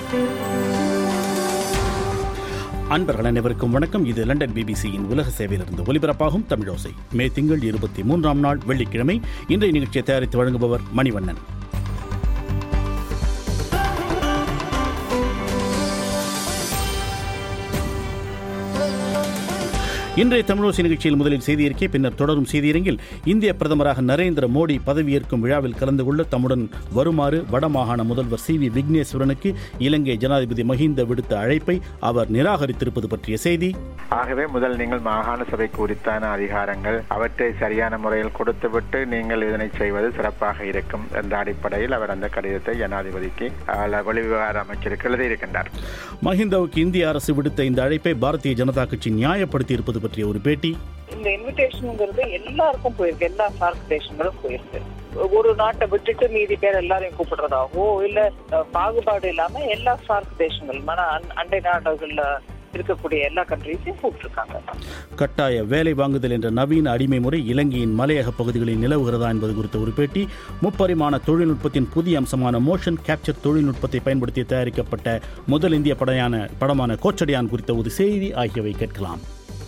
அன்பர்கள் அனைவருக்கும் வணக்கம் இது லண்டன் பிபிசியின் உலக சேவையிலிருந்து ஒலிபரப்பாகும் தமிழோசை மே திங்கள் இருபத்தி மூன்றாம் நாள் வெள்ளிக்கிழமை இன்றைய நிகழ்ச்சியை தயாரித்து வழங்குபவர் மணிவண்ணன் இன்றைய தமிழோசி நிகழ்ச்சியில் முதலில் செய்தியிருக்கை பின்னர் தொடரும் செய்தியரங்கில் இந்திய பிரதமராக நரேந்திர மோடி பதவியேற்கும் விழாவில் கலந்து கொள்ள தம்முடன் வருமாறு வடமாகாண முதல்வர் சி வி விக்னேஸ்வரனுக்கு இலங்கை ஜனாதிபதி மஹிந்த விடுத்த அழைப்பை அவர் நிராகரித்திருப்பது பற்றிய செய்தி ஆகவே முதல் நீங்கள் மாகாண சபைக்கு உரித்தான அதிகாரங்கள் அவற்றை சரியான முறையில் கொடுத்துவிட்டு நீங்கள் இதனை செய்வது சிறப்பாக இருக்கும் என்ற அடிப்படையில் அவர் அந்த கடிதத்தை ஜனாதிபதிக்கு அஹ், வெளிவிவகார அமைச்சருக்கு எழுதியிருக்கின்றார் மஹிந்தவுக்கு இந்திய அரசு விடுத்த இந்த அழைப்பை பாரதிய ஜனதா கட்சி நியாயப்படுத்தி இருப்பது பற்றிய ஒரு பேட்டி இந்த இன்விடேஷனுங்கிறது எல்லாருக்கும் போயிருக்கு எல்லா சார்க் தேசங்களும் போயிருக்கு ஒரு நாட்டை விட்டுட்டு மீதி பேர் எல்லாரையும் கூப்பிடுறதாகவோ இல்ல அஹ், பாகுபாடு இல்லாம எல்லா சார்க் தேசங்கள் மன அண்- அண்டை நாடுகள்ல இருக்கக்கூடிய எல்லா கண்ட்ரீஸையும் கூப்பிட்டுருக்காங்க கட்டாய வேலை வாங்குதல் என்ற நவீன அடிமை முறை இலங்கையின் மலையக பகுதிகளில் நிலவுகிறதா என்பது குறித்த ஒரு பேட்டி முப்பரிமாண தொழில்நுட்பத்தின் புதிய அம்சமான மோஷன் கேப்சர் தொழில்நுட்பத்தை பயன்படுத்தி தயாரிக்கப்பட்ட முதல் இந்திய படையான படமான கோச்சடியான் குறித்த ஒரு செய்தி ஆகியவை கேட்கலாம்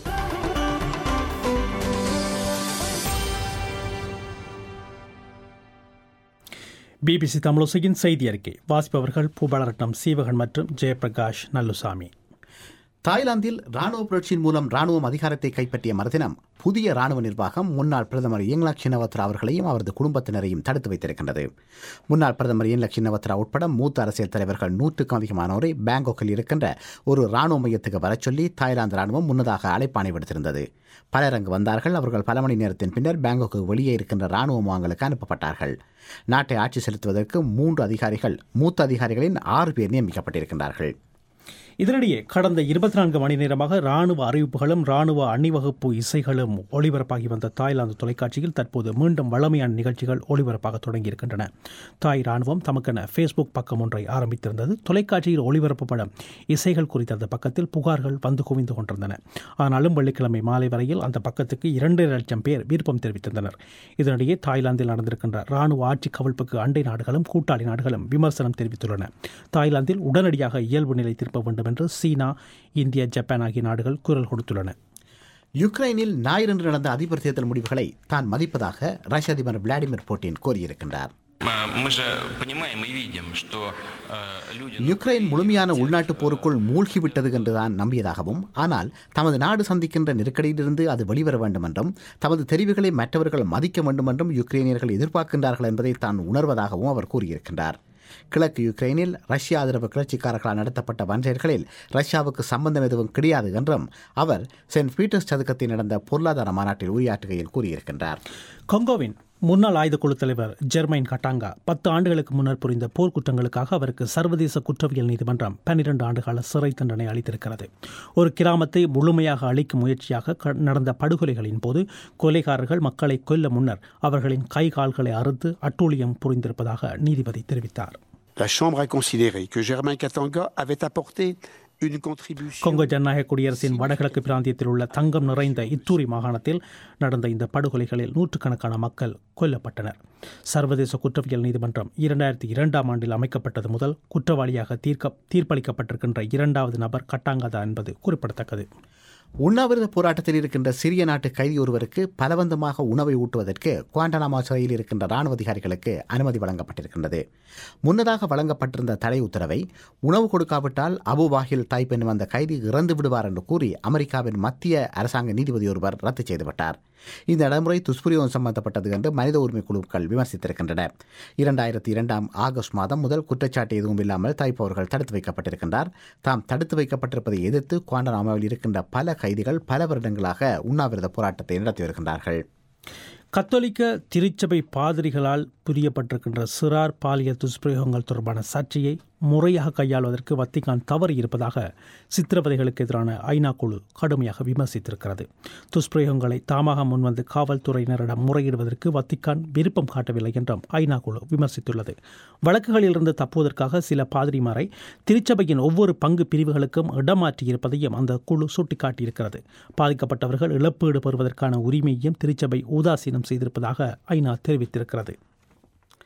பிபிசி தமிழோசையின் செய்தி அறிக்கை வாசிப்பவர்கள் பூபாலரட்னம் சீவகன் மற்றும் ஜெயபிரகாஷ் நல்லுசாமி தாய்லாந்தில் ராணுவ புரட்சியின் மூலம் ராணுவம் அதிகாரத்தை கைப்பற்றிய மறுதினம் புதிய ராணுவ நிர்வாகம் முன்னாள் பிரதமர் யங்லாக் ஷினவத்ரா அவர்களையும் அவரது குடும்பத்தினரையும் தடுத்து வைத்திருக்கின்றது முன்னாள் பிரதமர் யங்லாக் ஷினவத்ரா உட்பட மூத்த அரசியல் தலைவர்கள் நூற்றுக்கும் அதிகமானோரை பேங்காக்கில் இருக்கின்ற ஒரு ராணுவ மையத்துக்கு வரச் சொல்லி தாய்லாந்து ராணுவம் முன்னதாக அழைப்பாணை விடுத்திருந்தது பலர் அங்கு வந்தார்கள் அவர்கள் பல மணி நேரத்தின் பின்னர் பேங்காக்கு வெளியே இருக்கின்ற ராணுவ முகாம்களுக்கு அனுப்பப்பட்டார்கள் நாட்டை ஆட்சி செலுத்துவதற்கு மூன்று அதிகாரிகள் மூத்த அதிகாரிகளின் ஆறு பேர் நியமிக்கப்பட்டிருக்கின்றார்கள் இதனிடையே கடந்த இருபத்தி நான்கு மணி நேரமாக ராணுவ அறிவிப்புகளும் ராணுவ அணிவகுப்பு இசைகளும் ஒளிபரப்பாகி வந்த தாய்லாந்து தொலைக்காட்சியில் தற்போது மீண்டும் வளமையான நிகழ்ச்சிகள் ஒளிபரப்பாக தொடங்கியிருக்கின்றன தாய் ராணுவம் தமக்கென ஃபேஸ்புக் பக்கம் ஒன்றை ஆரம்பித்திருந்தது தொலைக்காட்சியில் ஒளிபரப்பப்படும் இசைகள் குறித்த அந்த பக்கத்தில் புகார்கள் வந்து குவிந்து கொண்டிருந்தன ஆனாலும் வெள்ளிக்கிழமை மாலை வரையில் அந்த பக்கத்துக்கு இரண்டரை லட்சம் பேர் விருப்பம் தெரிவித்திருந்தனர் இதனிடையே தாய்லாந்தில் நடந்திருக்கின்ற ராணுவ ஆட்சி கவிழ்ப்புக்கு அண்டை நாடுகளும் கூட்டாளி நாடுகளும் விமர்சனம் தெரிவித்துள்ளன தாய்லாந்தில் உடனடியாக இயல்பு நிலை திருப்ப வேண்டும் என்று சீனா இந்தியா ஜப்பான் ஆகிய நாடுகள் குரல் கொடுத்துள்ளன யுக்ரைனில் ஞாயிறன்று நடந்த அதிபர் தேர்தல் முடிவுகளை தான் மதிப்பதாக ரஷ்ய அதிபர் விளாடிமிர் புட்டின் கூறியிருக்கின்றார் Мы же понимаем и видим, что э, люди... யுக்ரைன் முழுமையான உள்நாட்டுப் போருக்குள் மூழ்கிவிட்டது என்றுதான் நம்பியதாகவும் ஆனால் தமது நாடு சந்திக்கின்ற நெருக்கடியிலிருந்து அது வெளிவர வேண்டும் என்றும் தமது தெரிவுகளை மற்றவர்கள் மதிக்க வேண்டும் என்றும் யுக்ரைனியர்கள் எதிர்பார்க்கின்றார்கள் என்பதை தான் உணர்வதாகவும் அவர் கூறியிருக்கின்றார் கிழக்கு யுக்ரைனில் ரஷ்ய ஆதரவு கிளர்ச்சிக்காரர்களால் நடத்தப்பட்ட வன்செயல்களில் ரஷ்யாவுக்கு சம்பந்தம் எதுவும் கிடையாது என்றும் அவர் சென்ட் பீட்டர்ஸ் சதுக்கத்தில் நடந்த பொருளாதார மாநாட்டில் உரையாற்றுகையில் கூறியிருக்கின்றார் கொங்கோவின் முன்னாள் ஆயுதக்குழு தலைவர் ஜெர்மைன் கட்டாங்கா பத்து ஆண்டுகளுக்கு முன்னர் புரிந்த போர்க்குற்றங்களுக்காக அவருக்கு சர்வதேச குற்றவியல் நீதிமன்றம் பன்னிரண்டு ஆண்டுகால சிறை தண்டனை அளித்திருக்கிறது ஒரு கிராமத்தை முழுமையாக அழிக்கும் முயற்சியாக க- நடந்த படுகொலைகளின் போது கொலைகாரர்கள் மக்களை கொல்ல முன்னர் அவர்களின் கை கால்களை அறுத்து அட்டூழியம் புரிந்திருப்பதாக நீதிபதி தெரிவித்தார் La Chambre a considéré que Germain Katanga avait apporté une contribution Congo ஜனநாயக குடியரசின் வடகிழக்கு பிராந்தியத்தில் உள்ள தங்கம் நிறைந்த இத்தூரி மாகாணத்தில் நடந்த இந்த படுகொலைகளில் நூற்றுக்கணக்கான மக்கள் கொல்லப்பட்டனர் சர்வதேச குற்றவியல் நீதிமன்றம் இரண்டாயிரத்தி இரண்டாம் ஆண்டில் அமைக்கப்பட்டது முதல் குற்றவாளியாக தீர்க்க தீர்ப்பளிக்கப்பட்டிருக்கின்ற இரண்டாவது நபர் கட்டாங்காதா என்பது குறிப்பிடத்தக்கது உண்ணாவிரத போராட்டத்தில் இருக்கின்ற சிறிய நாட்டு கைதி ஒருவருக்கு பலவந்தமாக உணவை ஊட்டுவதற்கு குவாண்டனாமா சிறையில் இருக்கின்ற ராணுவ அதிகாரிகளுக்கு அனுமதி வழங்கப்பட்டிருக்கின்றது முன்னதாக வழங்கப்பட்டிருந்த தடை உத்தரவை உணவு கொடுக்காவிட்டால் அபுவாஹில் தாய்ப் என்னும் அந்த கைதி இறந்து விடுவார் என்று கூறி அமெரிக்காவின் மத்திய அரசாங்க நீதிபதி ஒருவர் ரத்து செய்துவிட்டார் இந்த நடைமுறை துஷ்பிரயோகம் சம்பந்தப்பட்டது என்று மனித உரிமை குழுக்கள் விமர்சித்திருக்கின்றன இரண்டாயிரத்தி இரண்டாம் ஆகஸ்ட் மாதம் முதல் குற்றச்சாட்டு எதுவும் இல்லாமல் தாய்ப் அவர்கள் தடுத்து வைக்கப்பட்டிருக்கின்றார் தாம் தடுத்து வைக்கப்பட்டிருப்பதை எதிர்த்து குவாண்டனாமாவில் இருக்கின்ற பல கைதிகள் பல வருடங்களாக உண்ணாவிரத போராட்டத்தை நடத்தி வருகின்றார்கள் கத்தோலிக்க திருச்சபை பாதிரிகளால் புரியப்பட்டிருக்கின்ற சிறார் பாலியல் துஷ்பிரயோகங்கள் தொடர்பான சர்ச்சையை முறையாக கையாளுவதற்கு வத்திகான் தவறி இருப்பதாக சித்திரவதைகளுக்கு எதிரான ஐநா குழு கடுமையாக விமர்சித்திருக்கிறது துஷ்பிரயோகங்களை தாமாக முன்வந்து காவல்துறையினரிடம் முறையிடுவதற்கு வத்திக்கான் விருப்பம் காட்டவில்லை என்றும் ஐநா குழு விமர்சித்துள்ளது வழக்குகளிலிருந்து தப்புவதற்காக சில பாதிரிமாரை திருச்சபையின் ஒவ்வொரு பங்கு பிரிவுகளுக்கும் இடமாற்றியிருப்பதையும் அந்த குழு சுட்டிக்காட்டியிருக்கிறது பாதிக்கப்பட்டவர்கள் இழப்பீடு பெறுவதற்கான உரிமையையும் திருச்சபை உதாசீனம் செய்திருப்பதாக ஐநா தெரிவித்திருக்கிறது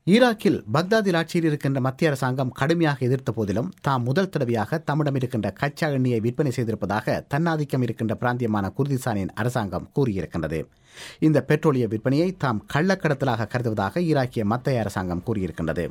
ஈராக்கில் பக்தாதில் ஆட்சியில் இருக்கின்ற மத்திய அரசாங்கம் கடுமையாக எதிர்த்த போதிலும் தாம் முதல் தடவையாக தம்மிடம் இருக்கின்ற கச்சா எண்ணெயை விற்பனை செய்திருப்பதாக தன்னாதிக்கம் இருக்கின்ற பிராந்தியமான குர்திஸ்தானின் அரசாங்கம் கூறியிருக்கின்றது இந்த பெட்ரோலிய விற்பனையை தாம் கள்ளக்கடத்தலாக கருதுவதாக ஈராக்கிய மத்திய அரசாங்கம் கூறியிருக்கின்றது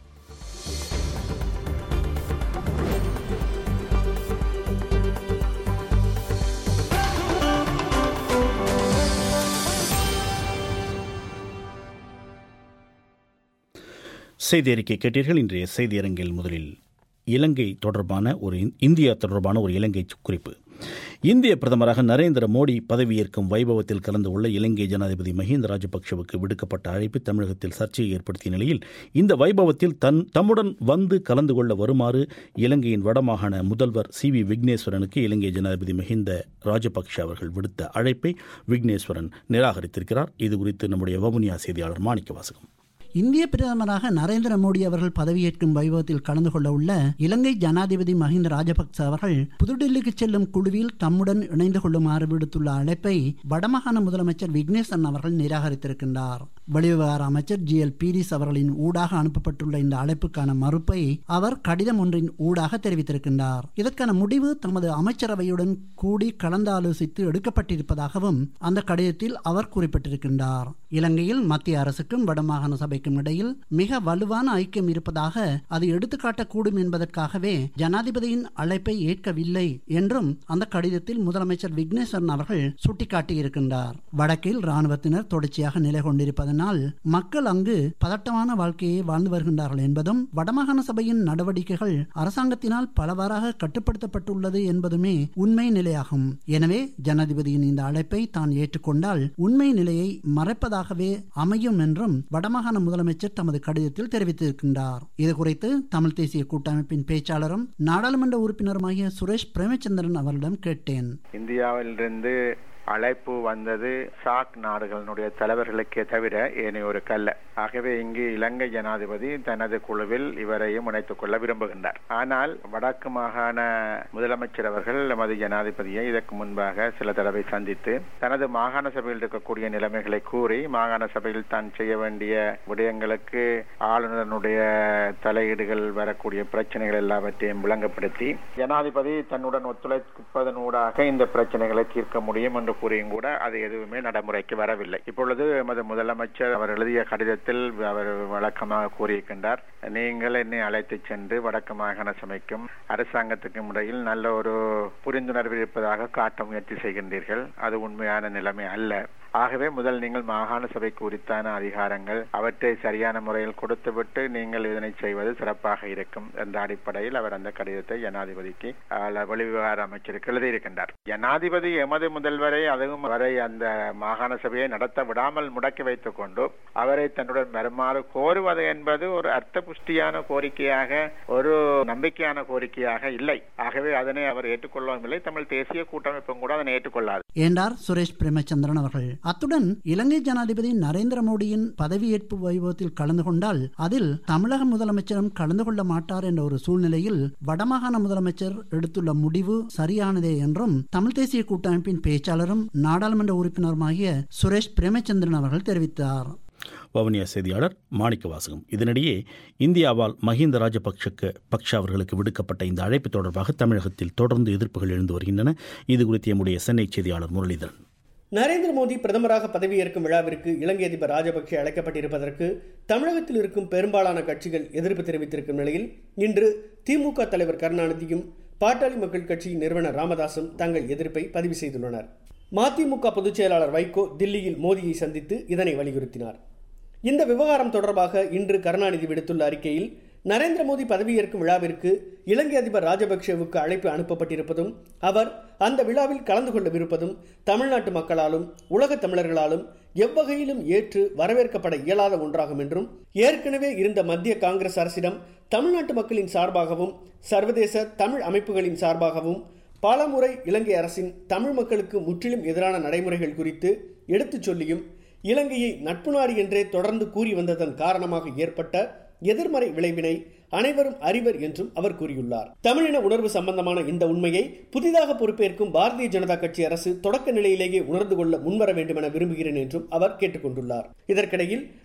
செய்தி அறிக்கை கேட்டீர்கள் இன்றைய செய்தி அரங்கில் முதலில் இலங்கை தொடர்பான ஒரு இந்தியா தொடர்பான ஒரு இலங்கை குறிப்பு இந்திய பிரதமராக நரேந்திர மோடி பதவியேற்கும் வைபவத்தில் கலந்து கொள்ள இலங்கை ஜனாதிபதி மஹிந்த ராஜபக்சவுக்கு விடுக்கப்பட்ட அழைப்பு தமிழகத்தில் சர்ச்சையை ஏற்படுத்திய நிலையில் இந்த வைபவத்தில் தன் தம்முடன் வந்து கலந்து கொள்ள வருமாறு இலங்கையின் வடமாகாண முதல்வர் சி வி விக்னேஸ்வரனுக்கு இலங்கை ஜனாதிபதி மஹிந்த ராஜபக்ஷ அவர்கள் விடுத்த அழைப்பை விக்னேஸ்வரன் நிராகரித்திருக்கிறார் இது குறித்து நம்முடைய வவுனியா செய்தியாளர் மாணிக்க வாசகம் இந்திய பிரதமராக நரேந்திர மோடி அவர்கள் பதவியேற்கும் வைபவத்தில் கலந்து கொள்ள உள்ள இலங்கை ஜனாதிபதி மஹிந்த ராஜபக்ச அவர்கள் புதுடில்லிக்கு செல்லும் குழுவில் தம்முடன் இணைந்து கொள்ளுமாறு விடுத்துள்ள அழைப்பை வடமாகாண முதலமைச்சர் விக்னேசன் அவர்கள் நிராகரித்திருக்கின்றார் வெளிவிவகார அமைச்சர் ஜி எல் பீரிஸ் அவர்களின் ஊடாக அனுப்பப்பட்டுள்ள இந்த அழைப்புக்கான மறுப்பை அவர் கடிதம் ஒன்றின் ஊடாக தெரிவித்திருக்கின்றார் இதற்கான முடிவு தமது அமைச்சரவையுடன் கூடி கலந்தாலோசித்து எடுக்கப்பட்டிருப்பதாகவும் அந்த கடிதத்தில் அவர் குறிப்பிட்டிருக்கின்றார் இலங்கையில் மத்திய அரசுக்கும் வடமாகாண சபைக்கும் இடையில் மிக வலுவான ஐக்கியம் இருப்பதாக அது எடுத்துக்காட்டக்கூடும் என்பதற்காகவே ஜனாதிபதியின் அழைப்பை ஏற்கவில்லை என்றும் அந்த கடிதத்தில் முதலமைச்சர் விக்னேஸ்வரன் அவர்கள் சுட்டிக்காட்டியிருக்கின்றார் வடக்கில் ராணுவத்தினர் தொடர்ச்சியாக நிலை கொண்டிருப்பதனால் மக்கள் அங்கு பதட்டமான வாழ்க்கையை வாழ்ந்து வருகின்றார்கள் என்பதும் வடமாகாண சபையின் நடவடிக்கைகள் அரசாங்கத்தினால் பலவாறாக கட்டுப்படுத்தப்பட்டுள்ளது என்பதுமே உண்மை நிலையாகும் எனவே ஜனாதிபதியின் இந்த அழைப்பை தான் ஏற்றுக்கொண்டால் உண்மை நிலையை மறைப்பதாகவே அமையும் என்றும் வடமாகாண முதலமைச்சர் தமது கடிதத்தில் தெரிவித்திருக்கின்றார் இது குறித்து தமிழ் தேசிய கூட்டமைப்பின் பேச்சாளரும் நாடாளுமன்ற உறுப்பினருமாகிய சுரேஷ் பிரேமச்சந்திரன் அவரிடம் கேட்டேன் இந்தியாவிலிருந்து அழைப்பு வந்தது சாக் நாடுகளினுடைய தலைவர்களுக்கே தவிர ஏனையோருக்கு அல்ல ஆகவே இங்கு இலங்கை ஜனாதிபதி தனது குழுவில் இவரையும் இணைத்துக் கொள்ள விரும்புகின்றார் ஆனால் வடக்கு மாகாண முதலமைச்சர் அவர்கள் நமது ஜனாதிபதியை இதற்கு முன்பாக சில தடவை சந்தித்து தனது மாகாண சபையில் இருக்கக்கூடிய நிலைமைகளை கூறி மாகாண சபையில் தான் செய்ய வேண்டிய விடயங்களுக்கு ஆளுநருடைய தலையீடுகள் வரக்கூடிய பிரச்சனைகள் எல்லாவற்றையும் விளங்கப்படுத்தி ஜனாதிபதி தன்னுடன் ஒத்துழைப்பதனூடாக இந்த பிரச்சனைகளை தீர்க்க முடியும் என்று கூறியும் கூட அது எதுவுமே நடைமுறைக்கு வரவில்லை இப்பொழுது எமது முதலமைச்சர் அவர் எழுதிய கடிதத்தில் அவர் வழக்கமாக கூறியிருக்கின்றார் நீங்கள் என்னை அழைத்து சென்று வடக்கு மாகாண சபைக்கும் அரசாங்கத்துக்கும் இடையில் நல்ல ஒரு புரிந்துணர்வு இருப்பதாக காட்ட முயற்சி செய்கின்றீர்கள் அது உண்மையான நிலைமை அல்ல ஆகவே முதல் நீங்கள் மாகாண சபைக்கு உரித்தான அதிகாரங்கள் அவற்றை சரியான முறையில் கொடுத்துவிட்டு நீங்கள் இதனை செய்வது சிறப்பாக இருக்கும் என்ற அடிப்படையில் அவர் அந்த கடிதத்தை ஜனாதிபதிக்கு வெளிவிவகார அமைச்சருக்கு எழுதியிருக்கின்றார் ஜனாதிபதி எமது முதல்வரை அதுவும் வரை அந்த மாகாண சபையை நடத்த விடாமல் முடக்கி வைத்துக் கொண்டு அவரை தன்னுடன் வருமாறு கோருவது என்பது ஒரு அர்த்த புஷ்டியான கோரிக்கையாக ஒரு நம்பிக்கையான கோரிக்கையாக இல்லை ஆகவே அதனை அவர் ஏற்றுக்கொள்ளவும் இல்லை தமிழ் தேசிய கூட்டமைப்பும் கூட அதனை ஏற்றுக்கொள்ளாது என்றார் சுரேஷ் பிரேமச்சந்திரன் அவர்கள் அத்துடன் இலங்கை ஜனாதிபதி நரேந்திர மோடியின் பதவியேற்பு வைபவத்தில் கலந்து கொண்டால் அதில் தமிழக முதலமைச்சரும் கலந்து கொள்ள மாட்டார் என்ற ஒரு சூழ்நிலையில் வடமாகாண முதலமைச்சர் எடுத்துள்ள முடிவு சரியானதே என்றும் தமிழ் தேசிய கூட்டமைப்பின் பேச்சாளரும் நாடாளுமன்ற உறுப்பினருமாகிய சுரேஷ் பிரேமச்சந்திரன் அவர்கள் தெரிவித்தார் வவுனியா செய்தியாளர் மாணிக்க வாசகம் இதனிடையே இந்தியாவால் மஹிந்த ராஜபக்ஷக்கு பக்ஷ அவர்களுக்கு விடுக்கப்பட்ட இந்த அழைப்பு தொடர்பாக தமிழகத்தில் தொடர்ந்து எதிர்ப்புகள் எழுந்து வருகின்றன இது குறித்து எம்முடைய சென்னை செய்தியாளர் முரளிதரன் நரேந்திர மோடி பிரதமராக பதவியேற்கும் விழாவிற்கு இலங்கை அதிபர் ராஜபக்சே அழைக்கப்பட்டிருப்பதற்கு தமிழகத்தில் இருக்கும் பெரும்பாலான கட்சிகள் எதிர்ப்பு தெரிவித்திருக்கும் நிலையில் இன்று திமுக தலைவர் கருணாநிதியும் பாட்டாளி மக்கள் கட்சியின் நிறுவனர் ராமதாசும் தங்கள் எதிர்ப்பை பதிவு செய்துள்ளனர் மதிமுக பொதுச் செயலாளர் வைகோ தில்லியில் மோடியை சந்தித்து இதனை வலியுறுத்தினார் இந்த விவகாரம் தொடர்பாக இன்று கருணாநிதி விடுத்துள்ள அறிக்கையில் நரேந்திர மோடி பதவியேற்கும் விழாவிற்கு இலங்கை அதிபர் ராஜபக்சேவுக்கு அழைப்பு அனுப்பப்பட்டிருப்பதும் அவர் அந்த விழாவில் கலந்து கொள்ளவிருப்பதும் தமிழ்நாட்டு மக்களாலும் உலக தமிழர்களாலும் எவ்வகையிலும் ஏற்று வரவேற்கப்பட இயலாத ஒன்றாகும் என்றும் ஏற்கனவே இருந்த மத்திய காங்கிரஸ் அரசிடம் தமிழ்நாட்டு மக்களின் சார்பாகவும் சர்வதேச தமிழ் அமைப்புகளின் சார்பாகவும் பலமுறை இலங்கை அரசின் தமிழ் மக்களுக்கு முற்றிலும் எதிரான நடைமுறைகள் குறித்து எடுத்துச் சொல்லியும் இலங்கையை நட்பு நாடு என்றே தொடர்ந்து கூறி வந்ததன் காரணமாக ஏற்பட்ட எதிர்மறை விளைவினை அனைவரும் அறிவர் என்றும் அவர் கூறியுள்ளார் தமிழின உணர்வு சம்பந்தமான இந்த உண்மையை புதிதாக பொறுப்பேற்கும் பாரதிய ஜனதா கட்சி அரசு தொடக்க நிலையிலேயே உணர்ந்து கொள்ள முன்வர வேண்டும் என விரும்புகிறேன் என்றும் அவர் கேட்டுக்கொண்டுள்ளார் இதற்கிடையில்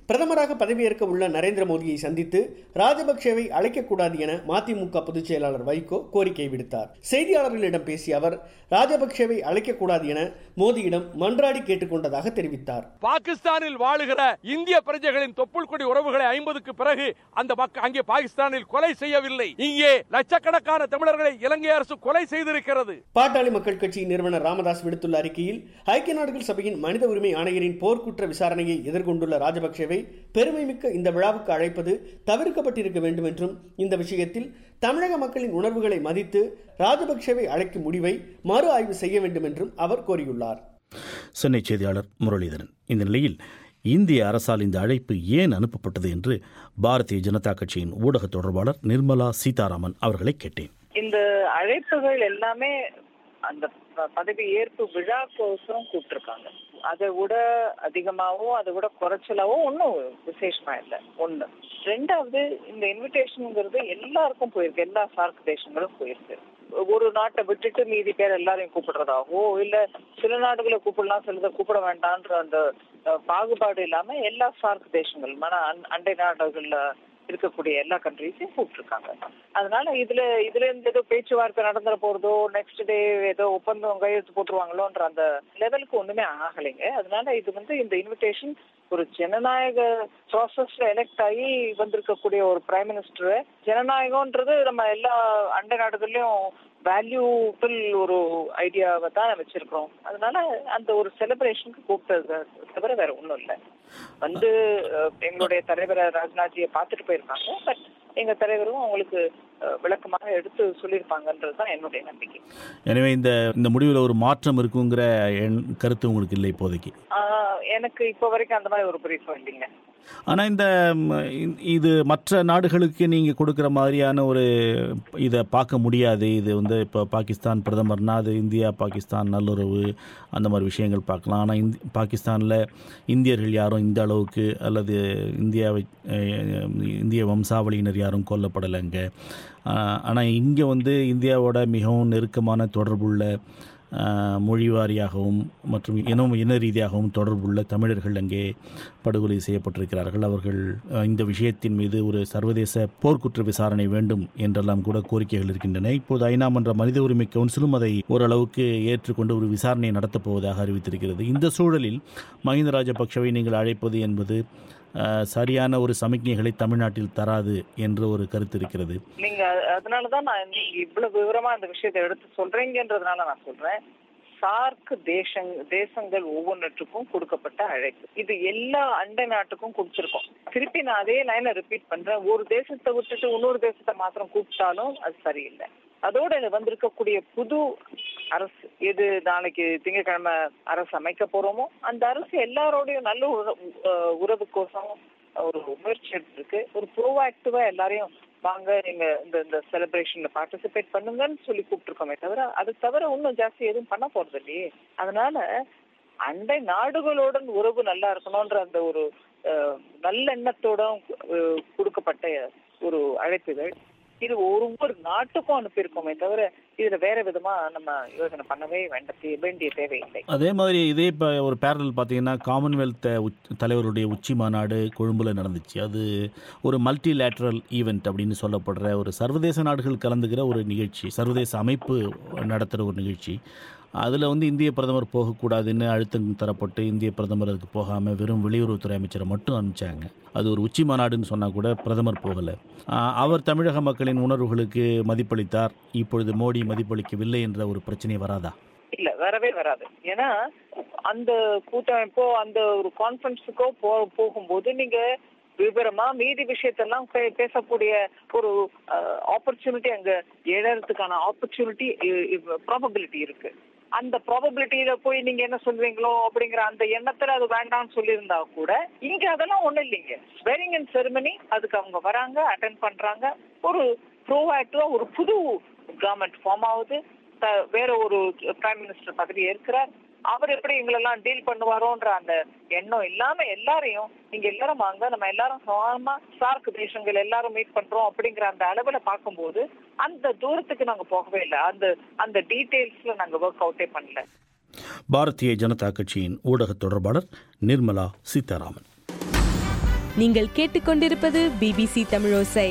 பிரதமராக பதவியேற்க உள்ள நரேந்திர மோடியை சந்தித்து ராஜபக்சேவை அழைக்கக்கூடாது என மதிமுக பொதுச் செயலாளர் வைகோ கோரிக்கை விடுத்தார் செய்தியாளர்களிடம் பேசிய அவர் ராஜபக்சேவை அழைக்கக்கூடாது என மோடியிடம் மன்றாடி கேட்டுக்கொண்டதாக தெரிவித்தார் பாகிஸ்தானில் வாழுகிற இந்திய பிரஜைகளின் தொப்புள் கொடி உறவுகளை ஐம்பதுக்கு பிறகு அந்த மக்கள் அங்கே பாகிஸ்தானில் கொலை செய்யவில்லை இங்கே லட்சக்கணக்கான தமிழர்களை இலங்கை அரசு கொலை செய்திருக்கிறது பாட்டாளி மக்கள் கட்சியின் நிறுவனர் ராமதாஸ் விடுத்துள்ள அறிக்கையில் ஐக்கிய நாடுகள் சபையின் மனித உரிமை ஆணையரின் போர்க்குற்ற விசாரணையை எதிர்கொண்டுள்ள ராஜபக்சேவை பெருமைமிக்க இந்த விழாவுக்கு அழைப்பது தவிர்க்கப்பட்டிருக்க வேண்டும் என்றும் இந்த விஷயத்தில் தமிழக மக்களின் உணர்வுகளை மதித்து ராஜபக்சேவை அழைக்கும் முடிவை மறு ஆய்வு செய்ய வேண்டும் என்றும் அவர் கோரியுள்ளார் சென்னை செய்தியாளர் முரளிதரன் இந்த நிலையில் இந்திய அரசால் இந்த அழைப்பு ஏன் அனுப்பப்பட்டது என்று பாரதிய ஜனதா கட்சியின் ஊடக தொடர்பாளர் நிர்மலா சீதாராமன் அவர்களை கேட்டேன் இந்த அழைப்புகள் எல்லாமே அந்த ப- பதவி ஏற்பு விழாக்கோசரம் கூப்பிட்டுருக்காங்க அதை விட அதிகமாவோ அதை விட குறைச்சலாவோ ஒன்றும் விசேஷமா இல்லை ஒண்ணு ரெண்டாவது இந்த இன்விடேஷனுங்கிறது எல்லாருக்கும் போயிருக்கு எல்லா சார்க் தேசங்களும் போயிருக்கு ஒரு நாட்டை விட்டுட்டு மீதி பேர் எல்லாரையும் கூப்பிடுறதாவோ இல்ல சில நாடுகளை கூப்பிடலாம் சிலதை கூப்பிட வேண்டான்ற அந்த அஹ், பாகுபாடு இல்லாம எல்லா சார்க் தேசங்கள் மன அண்- அண்டை நாடுகள்ல இருக்கக்கூடிய எல்லா கண்ட்ரிஸையும் கூப்பிட்டுருக்காங்க அதனால இதுல இதுல இருந்து ஏதோ பேச்சுவார்த்தை நடந்துற போறதோ நெக்ஸ்ட் டே ஏதோ ஒப்பந்தம் கையெழுத்து போட்டுருவாங்களோன்ற அந்த லெவலுக்கு ஒண்ணுமே ஆகலைங்க அதனால இது வந்து இந்த இன்விடேஷன் ஒரு ஜனநாயக ப்ராசஸ்ல எலெக்ட் ஆகி வந்திருக்கக்கூடிய ஒரு பிரைம் மினிஸ்டர் ஜனநாயகம்ன்றது நம்ம எல்லா அண்டை நாடுகள்லயும் வேல்யூபிள் ஒரு ஐடியாவை தான் வச்சிருக்கிறோம் அதனால அந்த ஒரு செலிப்ரேஷனுக்கு கூப்பிட்டது தவிர வேற ஒண்ணும் இல்லை வந்து அஹ், எங்களுடைய தலைவரை ராஜ்நாத்ஜியை பார்த்துட்டு போயிருக்காங்க பட் எங்க தலைவரும் அவங்களுக்கு அஹ், விளக்கமாக எடுத்து சொல்லியிருப்பாங்கன்றது தான் என்னுடைய நம்பிக்கை எனவே இந்த இந்த முடிவில் ஒரு மாற்றம் இருக்குங்கிற என் கருத்து உங்களுக்கு இல்லை இப்போதைக்கு ஆஹ், எனக்கு இப்போ வரைக்கும் அந்த மாதிரி ஒரு பிரீஃபம் இல்லைங்க ஆனால் இந்த ம், இ- இது மற்ற நாடுகளுக்கு நீங்கள் கொடுக்குற மாதிரியான ஒரு இதை பார்க்க முடியாது இது வந்து இப்போ பாகிஸ்தான் பிரதமர்னா அது இந்தியா பாகிஸ்தான் நல்லுறவு அந்த மாதிரி விஷயங்கள் பார்க்கலாம் ஆனால் இந்தி பாகிஸ்தானில் இந்தியர்கள் யாரும் இந்த அளவுக்கு அல்லது இந்தியாவை அஹ், இந்திய வம்சாவளியினர் யாரும் கொல்லப்படலைங்க ஆனால் இங்கே வந்து இந்தியாவோட மிகவும் நெருக்கமான தொடர்புள்ள ஆஹ், மொழி வாரியாகவும் மற்றும் இனம் இன ரீதியாகவும் தொடர்புள்ள தமிழர்கள் அங்கே படுகொலை செய்யப்பட்டிருக்கிறார்கள் அவர்கள் ஆஹ், இந்த விஷயத்தின் மீது ஒரு சர்வதேச போர்க்குற்ற விசாரணை வேண்டும் என்றெல்லாம் கூட கோரிக்கைகள் இருக்கின்றன இப்போது ஐநா மன்ற மனித உரிமை கவுன்சிலும் அதை ஓரளவுக்கு ஏற்றுக்கொண்டு ஒரு விசாரணை நடத்தப் போவதாக அறிவித்திருக்கிறது இந்த சூழலில் மஹிந்த ராஜபக்ஷவை நீங்கள் அழைப்பது என்பது ஆஹ், சரியான ஒரு சமிக்ஞைகளை தமிழ்நாட்டில் தராது என்ற ஒரு கருத்து இருக்கிறது நீங்க அ- அதனாலதான் நான் நீங்க இவ்வளவு விவரமா இந்த விஷயத்தை எடுத்து சொல்றீங்கன்றதுனால நான் சொல்றேன் சார்க் தேசங் தேசங்கள் ஒவ்வொன்றுக்கும் கொடுக்கப்பட்ட அழைப்பு இது எல்லா அண்டை நாட்டுக்கும் கொடுத்திருக்கோம் திருப்பி நான் அதே லைனை ரிப்பீட் பண்றேன் ஒரு தேசத்தை விட்டுட்டு இன்னொரு தேசத்தை மாத்திரம் கூப்பிட்டாலும் அது சரியில்லை அதோட இது வந்திருக்கக்கூடிய புது அரசு எது நாளைக்கு திங்கட்கிழமை அரசு அமைக்க போறோமோ அந்த அரசு எல்லாரோடையும் நல்ல உற- அஹ் உறவுக்கோசம் ஒரு முயற்சி எடுத்திருக்கு ஒரு ப்ரோஆக்டிவா எல்லாரையும் வாங்க நீங்க இந்த இந்த செலிப்ரேஷன்ல பார்ட்டிசிபேட் பண்ணுங்கன்னு சொல்லி கூப்பிட்டுருக்கோமே தவிர அது தவிர ஒன்றும் ஜாஸ்தி எதுவும் பண்ண போறது இல்லையே அதனால அண்டை நாடுகளுடன் உறவு நல்லா இருக்கணும்ன்ற அந்த ஒரு அஹ், நல்லெண்ணத்தோட அஹ், கொடுக்கப்பட்ட ஒரு அழைப்புகள் இது ஒவ்வொரு நாட்டுக்கும் அனுப்பியிருக்கோமே தவிர இதுல வேற விதமா நம்ம யோசனை பண்ணவே வேண்டிய வேண்டிய தேவையில்லை அதே மாதிரி இதே இப்போ ஒரு பேரல் பார்த்தீங்கன்னா காமன்வெல்த் உச் தலைவருடைய உச்சி மாநாடு கொழும்புல நடந்துச்சு அது ஒரு மல்டி லேட்ரல் ஈவெண்ட் அப்படின்னு சொல்லப்படுற ஒரு சர்வதேச நாடுகள் கலந்துக்கிற ஒரு நிகழ்ச்சி சர்வதேச அமைப்பு நடத்துகிற ஒரு நிகழ்ச்சி அதில் வந்து இந்திய பிரதமர் போகக்கூடாதுன்னு அழுத்தம் தரப்பட்டு இந்திய பிரதமர் அதுக்கு போகாமல் வெறும் வெளியுறவுத்துறை அமைச்சரை மட்டும் அனுப்பிச்சாங்க அது ஒரு உச்சி மாநாடுன்னு சொன்னால் கூட பிரதமர் போகலை அவர் தமிழக மக்களின் உணர்வுகளுக்கு மதிப்பளித்தார் இப்பொழுது மோடி மதிப்பளிக்கவில்லை என்ற ஒரு பிரச்சனை வராதா இல்ல வரவே வராது ஏன்னா அந்த கூட்டமைப்போ அந்த ஒரு கான்ஃபரன்ஸுக்கோ போ போகும்போது நீங்க விவரமா மீதி விஷயத்தெல்லாம் பே- பேசக்கூடிய ஒரு ஆப்பர்ச்சுனிட்டி அங்க எழறதுக்கான ஆப்பர்ச்சுனிட்டி ப்ராபபிலிட்டி இருக்கு அந்த ப்ராபபிலிட்டியில போய் நீங்க என்ன சொல்வீங்களோ அப்படிங்கிற அந்த எண்ணத்துல அது வேண்டாம்னு சொல்லியிருந்தா கூட இங்க அதெல்லாம் ஒண்ணும் இல்லைங்க ஸ்வேரிங் அண்ட் செரிமனி அதுக்கு அவங்க வராங்க அட்டன் பண்றாங்க ஒரு ப்ரோஆக்டிவா ஒரு புது கவர்மெண்ட் ஃபார்ம் ஆகுது த- வேற ஒரு பிரைம் மினிஸ்டர் பதவி ஏற்கிறார் அவர் எப்படி எங்களெல்லாம் டீல் பண்ணுவாரோன்ற அந்த எண்ணம் இல்லாம எல்லாரையும் நீங்க எல்லாரும் வாங்க நம்ம எல்லாரும் சமானமா சார்க் தேசங்கள் எல்லாரும் மீட் பண்றோம் அப்படிங்கிற அந்த அளவுல பார்க்கும்போது அந்த தூரத்துக்கு நாங்க போகவே இல்லை அந்த அந்த டீடைல்ஸ்ல நாங்க ஒர்க் அவுட்டே பண்ணல பாரதிய ஜனதா கட்சியின் ஊடக தொடர்பாளர் நிர்மலா சீதாராமன் நீங்கள் கேட்டுக்கொண்டிருப்பது பிபிசி தமிழோசை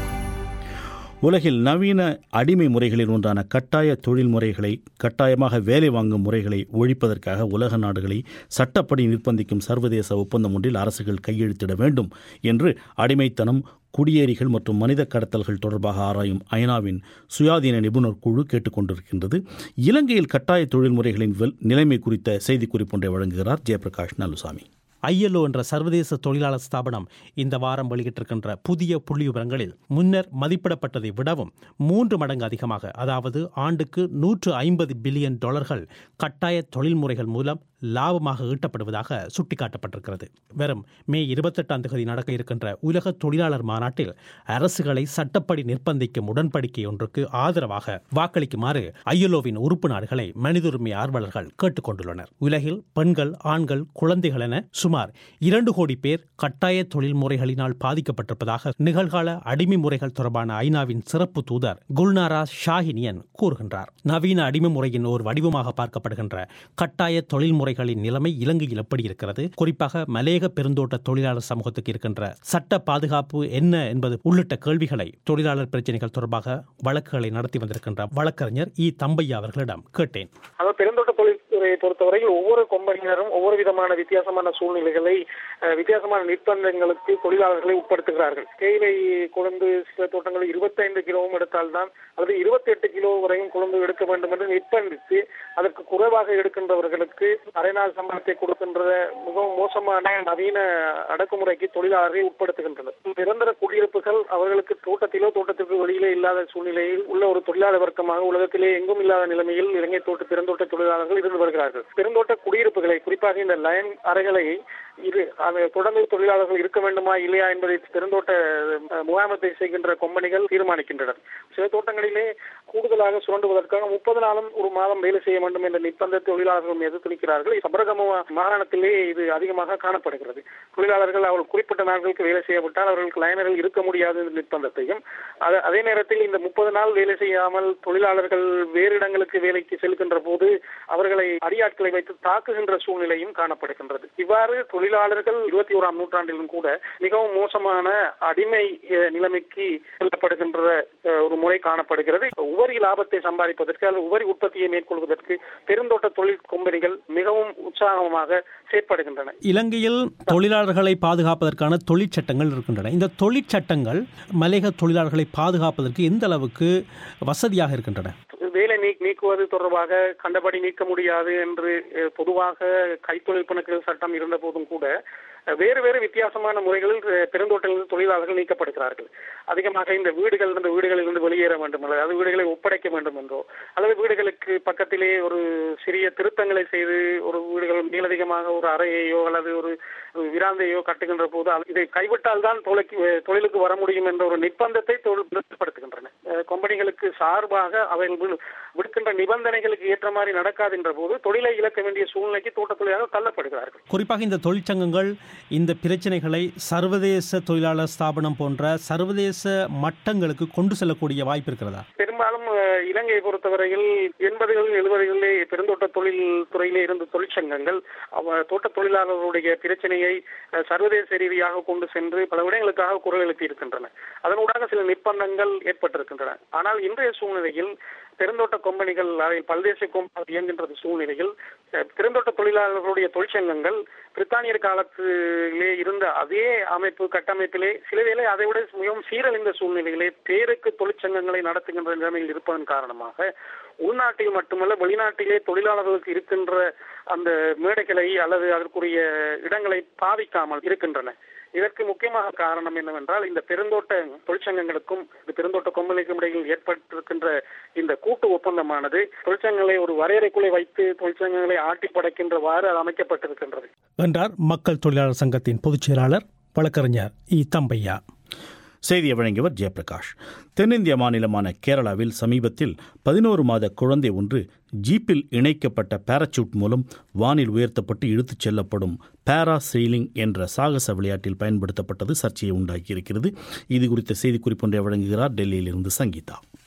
உலகில் நவீன அடிமை முறைகளில் ஒன்றான கட்டாய தொழில் முறைகளை கட்டாயமாக வேலை வாங்கும் முறைகளை ஒழிப்பதற்காக உலக நாடுகளை சட்டப்படி நிர்பந்திக்கும் சர்வதேச ஒப்பந்தம் ஒன்றில் அரசுகள் கையெழுத்திட வேண்டும் என்று அடிமைத்தனம் குடியேறிகள் மற்றும் மனித கடத்தல்கள் தொடர்பாக ஆராயும் ஐநாவின் சுயாதீன நிபுணர் குழு கேட்டுக்கொண்டிருக்கின்றது இலங்கையில் கட்டாய தொழில் முறைகளின் நிலைமை குறித்த செய்திக்குறிப்பு ஒன்றை வழங்குகிறார் ஜெயபிரகாஷ் நலுசாமி ஐஎல்ஓ என்ற சர்வதேச தொழிலாளர் ஸ்தாபனம் இந்த வாரம் வெளியிட்டிருக்கின்ற புதிய புள்ளி விவரங்களில் முன்னர் மதிப்பிடப்பட்டதை விடவும் மூன்று மடங்கு அதிகமாக அதாவது ஆண்டுக்கு நூற்று ஐம்பது பில்லியன் டாலர்கள் கட்டாய தொழில்முறைகள் மூலம் லாபமாக ஈட்டப்படுவதாக சுட்டிக்காட்டப்பட்டிருக்கிறது வெறும் மே இருபத்தெட்டாம் தேதி நடக்க இருக்கின்ற உலக தொழிலாளர் மாநாட்டில் அரசுகளை சட்டப்படி நிர்பந்திக்கும் உடன்படிக்கை ஒன்றுக்கு ஆதரவாக வாக்களிக்குமாறு ஐஎல்ஓவின் உறுப்பு நாடுகளை மனித உரிமை ஆர்வலர்கள் கேட்டுக்கொண்டுள்ளனர் உலகில் பெண்கள் ஆண்கள் குழந்தைகள் என சுமார் இரண்டு கோடி பேர் கட்டாய தொழில் முறைகளினால் பாதிக்கப்பட்டிருப்பதாக நிகழ்கால அடிமை முறைகள் தொடர்பான ஐநாவின் சிறப்பு தூதர் குல்நாரா ஷாஹினியன் கூறுகின்றார் நவீன அடிமை முறையின் ஒரு வடிவமாக பார்க்கப்படுகின்ற கட்டாய தொழில் முறைகளின் நிலைமை இலங்கையில் எப்படி இருக்கிறது குறிப்பாக மலேக பெருந்தோட்ட தொழிலாளர் சமூகத்துக்கு இருக்கின்ற சட்ட பாதுகாப்பு என்ன என்பது உள்ளிட்ட கேள்விகளை தொழிலாளர் பிரச்சனைகள் தொடர்பாக வழக்குகளை நடத்தி வந்திருக்கின்ற வழக்கறிஞர் இ தம்பையா அவர்களிடம் கேட்டேன் அதாவது பெருந்தோட்ட தொழில்துறையை பொறுத்தவரையில் ஒவ்வொரு கொம்பனியினரும் ஒவ்வொரு விதமான வித்தியாசமான சூழ்நிலைகளை வித்தியாசமான நிர்பந்தங்களுக்கு தொழிலாளர்களை உட்படுத்துகிறார்கள் தேயிலை கொழுந்து சில தோட்டங்களில் இருபத்தைந்து கிலோவும் எடுத்தால்தான் அல்லது இருபத்தி எட்டு கிலோ வரையும் கொழுந்து எடுக்க வேண்டும் என்று நிர்பந்தித்து அதற்கு குறைவாக எடுக்கின்றவர்களுக்கு அரை நாள் சம்பளத்தை கொடுக்கின்ற மிகவும் மோசமான நவீன அடக்குமுறைக்கு தொழிலாளர்களை உட்படுத்துகின்றனர் நிரந்தர குடியிருப்புகள் அவர்களுக்கு தோட்டத்திலோ தோட்டத்திற்கு வெளியிலே இல்லாத சூழ்நிலையில் உள்ள ஒரு தொழிலாளர் வர்க்கமாக உலகத்திலே எங்கும் இல்லாத நிலைமையில் இலங்கை தோட்ட பெருந்தோட்ட தொழிலாளர்கள் இருந்து வருகிறார்கள் பெருந்தோட்ட குடியிருப்புகளை குறிப்பாக இந்த லயன் அறைகளை இரு அது தொடர்ந்து தொழிலாளர்கள் இருக்க வேண்டுமா இல்லையா என்பதை பெருந்தோட்ட முகாமத்தை செய்கின்ற கொம்பனிகள் தீர்மானிக்கின்றனர் சில தோட்டங்களிலே கூடுதலாக சுரண்டுவதற்காக முப்பது நாளும் ஒரு மாதம் வேலை செய்ய வேண்டும் என்ற நிர்பந்த தொழிலாளர்கள் மீது திணிக்கிறார்கள் சபரகம மாகாணத்திலே இது அதிகமாக காணப்படுகிறது தொழிலாளர்கள் அவர்கள் குறிப்பிட்ட நாட்களுக்கு வேலை செய்யப்பட்டால் அவர்களுக்கு லைனர்கள் இருக்க முடியாது என்ற நிர்பந்தத்தையும் அதே நேரத்தில் இந்த முப்பது நாள் வேலை செய்யாமல் தொழிலாளர்கள் வேறு இடங்களுக்கு வேலைக்கு செல்கின்ற போது அவர்களை அடியாட்களை வைத்து தாக்குகின்ற சூழ்நிலையும் காணப்படுகின்றது இவ்வாறு தொழிலாளர்கள் இருபத்தி ஓராம் நூற்றாண்டிலும் கூட மிகவும் மோசமான அடிமை நிலைமைக்கு செல்லப்படுகின்ற ஒரு முறை காணப்படுகிறது உபரி லாபத்தை சம்பாதிப்பதற்கு அல்லது உபரி உற்பத்தியை மேற்கொள்வதற்கு பெருந்தோட்ட தொழில் கொம்பனிகள் மிகவும் உற்சாகமாக செயற்படுகின்றன இலங்கையில் தொழிலாளர்களை பாதுகாப்பதற்கான தொழிற்சட்டங்கள் இருக்கின்றன இந்த தொழிற்சட்டங்கள் மலையக தொழிலாளர்களை பாதுகாப்பதற்கு எந்த அளவுக்கு வசதியாக இருக்கின்றன வேலை நீ நீக்குவது தொடர்பாக கண்டபடி நீக்க முடியாது என்று பொதுவாக கைத்தொழில் பிணக்குகள் சட்டம் இருந்த போதும் கூட வேறு வேறு வித்தியாசமான முறைகளில் பெருந்தோட்டங்களில் தொழிலாளர்கள் நீக்கப்படுகிறார்கள் அதிகமாக இந்த வீடுகள் இந்த வீடுகளில் இருந்து வெளியேற வேண்டும் அல்லது அது வீடுகளை ஒப்படைக்க வேண்டும் என்றோ அல்லது வீடுகளுக்கு பக்கத்திலே ஒரு சிறிய திருத்தங்களை செய்து ஒரு வீடுகள் மேலதிகமாக ஒரு அறையையோ அல்லது ஒரு விராந்தையோ கட்டுகின்ற போது இதை கைவிட்டால் தான் தொழிலுக்கு வர முடியும் என்ற ஒரு நிர்பந்தத்தை தொழில்படுத்துகின்றன கம்பெனிகளுக்கு சார்பாக அவைகள் விடுக்கின்ற நிபந்தனைகளுக்கு ஏற்ற மாதிரி நடக்காதுன்ற போது தொழிலை இழக்க வேண்டிய சூழ்நிலைக்கு தோட்ட தொழிலாளர்கள் தள்ளப்படுகிறார்கள் குறிப்பாக இந்த தொழிற்சங்கங்கள் இந்த பிரச்சனைகளை சர்வதேச தொழிலாளர் ஸ்தாபனம் போன்ற சர்வதேச மட்டங்களுக்கு கொண்டு செல்லக்கூடிய வாய்ப்பு இருக்கிறதா பெரும்பாலும் இலங்கையை பொறுத்தவரையில் எண்பதுகளில் எழுபதுகளிலே பெருந்தோட்ட தொழில் துறையிலே இருந்த தொழிற்சங்கங்கள் தோட்ட தொழிலாளர்களுடைய பிரச்சனையை சர்வதேச ரீதியாக கொண்டு சென்று பல விடயங்களுக்காக குரல் எழுப்பி இருக்கின்றன அதனூடாக சில நிர்பந்தங்கள் ஏற்பட்டிருக்கின்றன ஆனால் இன்றைய சூழ்நிலையில் பெருந்தோட்ட கொம்பனிகள் அதை பல்தேச கொம்பனிகள் இயங்குகின்ற சூழ்நிலையில் பெருந்தோட்ட தொழிலாளர்களுடைய தொழிற்சங்கங்கள் பிரித்தானியர் காலத்திலே இருந்த அதே அமைப்பு கட்டமைப்பிலே சில வேளை அதை விட மிகவும் சீரழிந்த சூழ்நிலையிலே பேருக்கு தொழிற்சங்கங்களை நடத்துகின்ற நிலைமையில் இருப்பதன் காரணமாக உள்நாட்டில் மட்டுமல்ல வெளிநாட்டிலே தொழிலாளர்களுக்கு இருக்கின்ற அந்த மேடைகளை அல்லது அதற்குரிய இடங்களை பாதிக்காமல் இருக்கின்றன இதற்கு முக்கியமாக காரணம் என்னவென்றால் இந்த பெருந்தோட்ட தொழிற்சங்கங்களுக்கும் இந்த பெருந்தோட்ட கொம்பளிக்கும் இடையில் ஏற்பட்டிருக்கின்ற இந்த கூட்டு ஒப்பந்தமானது தொழிற்சங்கங்களை ஒரு வரையறைக்குள்ளே வைத்து தொழிற்சங்கங்களை ஆட்டி படைக்கின்றவாறு அது அமைக்கப்பட்டிருக்கின்றது என்றார் மக்கள் தொழிலாளர் சங்கத்தின் பொதுச் செயலாளர் வழக்கறிஞர் இ தம்பையா செய்தியை வழங்கியவர் ஜெயபிரகாஷ் தென்னிந்திய மாநிலமான கேரளாவில் சமீபத்தில் பதினோரு மாத குழந்தை ஒன்று ஜீப்பில் இணைக்கப்பட்ட பாராசூட் மூலம் வானில் உயர்த்தப்பட்டு இழுத்துச் செல்லப்படும் பாரா செயிலிங் என்ற சாகச விளையாட்டில் பயன்படுத்தப்பட்டது சர்ச்சையை உண்டாக்கியிருக்கிறது இது குறித்த செய்திக்குறிப்பு ஒன்றை வழங்குகிறார் டெல்லியிலிருந்து சங்கீதா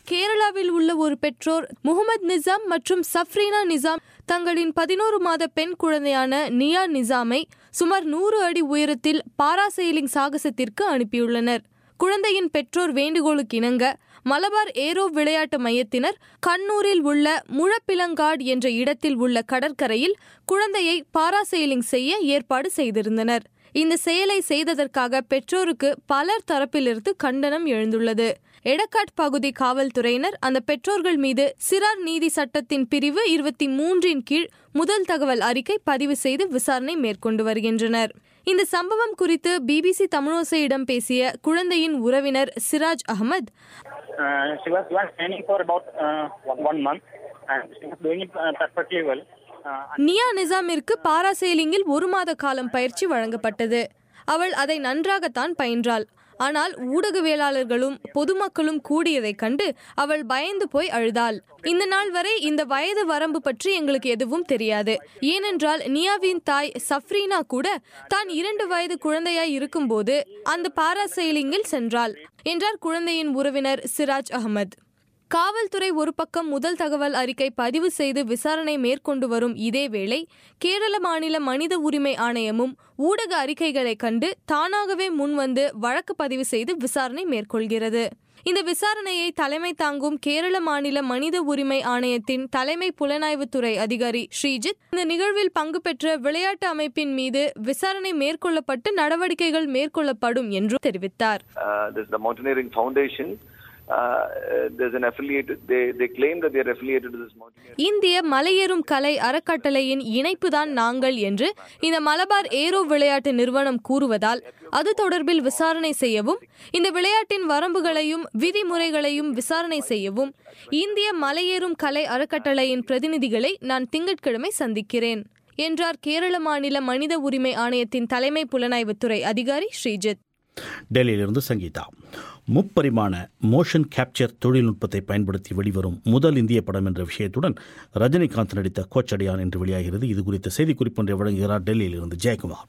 கேரளாவில் உள்ள ஒரு பெற்றோர் முகமது நிசாம் மற்றும் சஃப்ரீனா நிசாம் தங்களின் பதினோரு மாத பெண் குழந்தையான நியா நிசாமை சுமார் நூறு அடி உயரத்தில் பாராசெயிலிங் சாகசத்திற்கு அனுப்பியுள்ளனர் குழந்தையின் பெற்றோர் வேண்டுகோளுக்கு இணங்க மலபார் ஏரோ விளையாட்டு மையத்தினர் கண்ணூரில் உள்ள முழப்பிலங்காட் என்ற இடத்தில் உள்ள கடற்கரையில் குழந்தையை பாராசெயிலிங் செய்ய ஏற்பாடு செய்திருந்தனர் இந்த செயலை செய்ததற்காக பெற்றோருக்கு பலர் தரப்பிலிருந்து கண்டனம் எழுந்துள்ளது எடக்காட் பகுதி காவல்துறையினர் அந்த பெற்றோர்கள் மீது சிறார் நீதி சட்டத்தின் பிரிவு இருபத்தி மூன்றின் கீழ் முதல் தகவல் அறிக்கை பதிவு செய்து விசாரணை மேற்கொண்டு வருகின்றனர் இந்த சம்பவம் குறித்து பிபிசி தமிழோசையிடம் பேசிய குழந்தையின் உறவினர் Siraj Ahmed Uh, she was, she was training for about uh, one, one month and she was doing it uh, perfectly well. Uh, நியா நிசாமிற்கு பாராசெயிலிங்கில் ஒரு மாத காலம் பயிற்சி வழங்கப்பட்டது அவள் அதை நன்றாகத்தான் பயின்றாள் ஆனால் ஊடகவியலாளர்களும் பொதுமக்களும் கூடியதைக் கண்டு அவள் பயந்து போய் அழுதாள் இந்த நாள் வரை இந்த வயது வரம்பு பற்றி எங்களுக்கு எதுவும் தெரியாது ஏனென்றால் நியாவின் தாய் சஃப்ரீனா கூட தான் இரண்டு வயது குழந்தையாய் இருக்கும்போது அந்த பாராசெயிலிங்கில் சென்றாள் என்றார் குழந்தையின் உறவினர் சிராஜ் அகமது காவல்துறை ஒரு பக்கம் முதல் தகவல் அறிக்கை பதிவு செய்து விசாரணை மேற்கொண்டு வரும் இதேவேளை கேரள மாநில மனித உரிமை ஆணையமும் ஊடக அறிக்கைகளை கண்டு தானாகவே முன்வந்து வழக்கு பதிவு செய்து விசாரணை மேற்கொள்கிறது இந்த விசாரணையை தலைமை தாங்கும் கேரள மாநில மனித உரிமை ஆணையத்தின் தலைமை புலனாய்வுத்துறை அதிகாரி ஸ்ரீஜித் இந்த நிகழ்வில் பங்கு பெற்ற விளையாட்டு அமைப்பின் மீது விசாரணை மேற்கொள்ளப்பட்டு நடவடிக்கைகள் மேற்கொள்ளப்படும் என்றும் தெரிவித்தார் Uh, there's the Mountaineering Foundation. Uh, there's an affiliated. They they claim that they are affiliated to this mountaineering. இந்திய மலையேறும் கலை அறக்கட்டளையின் இணைப்புதான் நாங்கள் என்று இந்த மலபார் ஏரோ விளையாட்டு நிறுவனம் கூறுவதால் அது தொடர்பில் விசாரணை செய்யவும் இந்த விளையாட்டின் வரம்புகளையும் விதிமுறைகளையும் விசாரணை செய்யவும் இந்திய மலையேறும் கலை அறக்கட்டளையின் பிரதிநிதிகளை நான் திங்கட்கிழமை சந்திக்கிறேன் என்றார் கேரள மாநில மனித உரிமை ஆணையத்தின் தலைமை புலனாய்வுத்துறை அதிகாரி ஸ்ரீஜித் டெல்லியிலிருந்து சங்கீதா முப்பரிமாண மோஷன் கேப்சர் தொழில்நுட்பத்தை பயன்படுத்தி வெளிவரும் முதல் இந்திய படம் என்ற விஷயத்துடன் ரஜினிகாந்த் நடித்த கோச்சடியான் என்று வெளியாகிறது இது குறித்த செய்திக்குறிப்பு ஒன்றை வழங்குகிறார் டெல்லியிலிருந்து ஜெயக்குமார்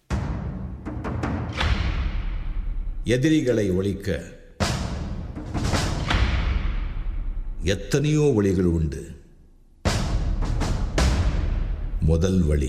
எதிரிகளை ஒழிக்க எத்தனையோ வழிகள் உண்டு முதல் வழி